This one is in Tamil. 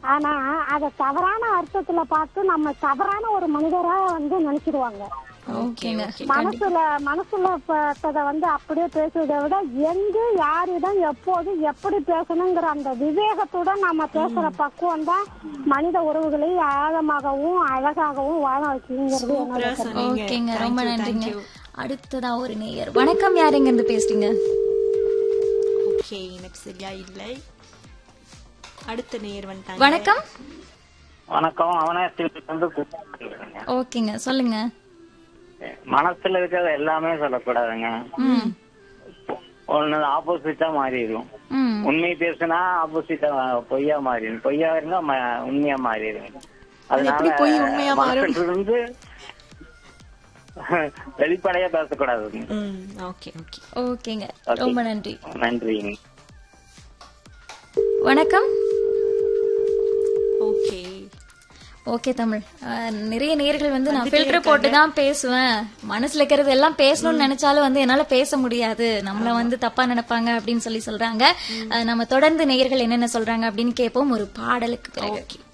ஆனா அத தவறான அர்த்தத்துல பார்த்து நம்ம தவறான ஒரு மனிதரா வந்து நினைச்சிருவாங்க ஓகேங்க மனசுல மனசுல பட்டத வந்து அப்படியே பேசுறதை விட எங்கு யாரிடம் எப்போது எப்படி பேசணுங்கிற அந்த விவேகத்துடன் நம்ம பேசுற பக்குவம் தான் மனித உறவுகளை ஆழமாகவும் அழகாகவும் வாழ வைக்குங்கிறது என்னோட சூப்பரா சொன்னீங்க ஓகேங்க Thank ரொம்ப you, நன்றிங்க thank you. அடுத்ததா ஒரு நேயர் வணக்கம் யார் எங்க இருந்து பேசுறீங்க ஓகே எனக்கு சரியா இல்லை அடுத்த நேர் வந்துட்டாங்க வணக்கம் வணக்கம் அவனாசிலிருந்து வந்து கூப்பிட்டுருக்கேங்க. ஓகேங்க சொல்லுங்க மனசுல இருக்கிறது எல்லாமே சொல்லக்கூடாதுங்க ம் ஒண்ணு ஆப்போசிட்டா மாறிடும் ம் உண்மை பேசுனா ஆப்போசிட்டா பொய்யா மாறிடும் பொய்யா இருந்தா ம- உண்மையா மாறிடும் எப்படி பொய் உண்மையா மாறும்? மனசுல இருந்து வெளிப்படையா பேசக்கூடாதுங்க ம் ஓகே ஓகே ஓகேங்க Okay. ரொம்ப நன்றி நன்றிங்க வணக்கம் ஓகே ஓகே தமிழ் அஹ், நிறைய நேர்கள் வந்து நான் ஃபில்டர் போட்டு தான் பேசுவேன் மனசுல இருக்கிறது எல்லாம் பேசணும்னு நினைச்சாலும் வந்து என்னால பேச முடியாது நம்மள வந்து தப்பா நினைப்பாங்க அப்படின்னு சொல்லி சொல்றாங்க அஹ், நம்ம தொடர்ந்து நேயர்கள் என்னென்ன சொல்றாங்க அப்படின்னு கேட்போம் ஒரு பாடலுக்கு பிறகு ஓகே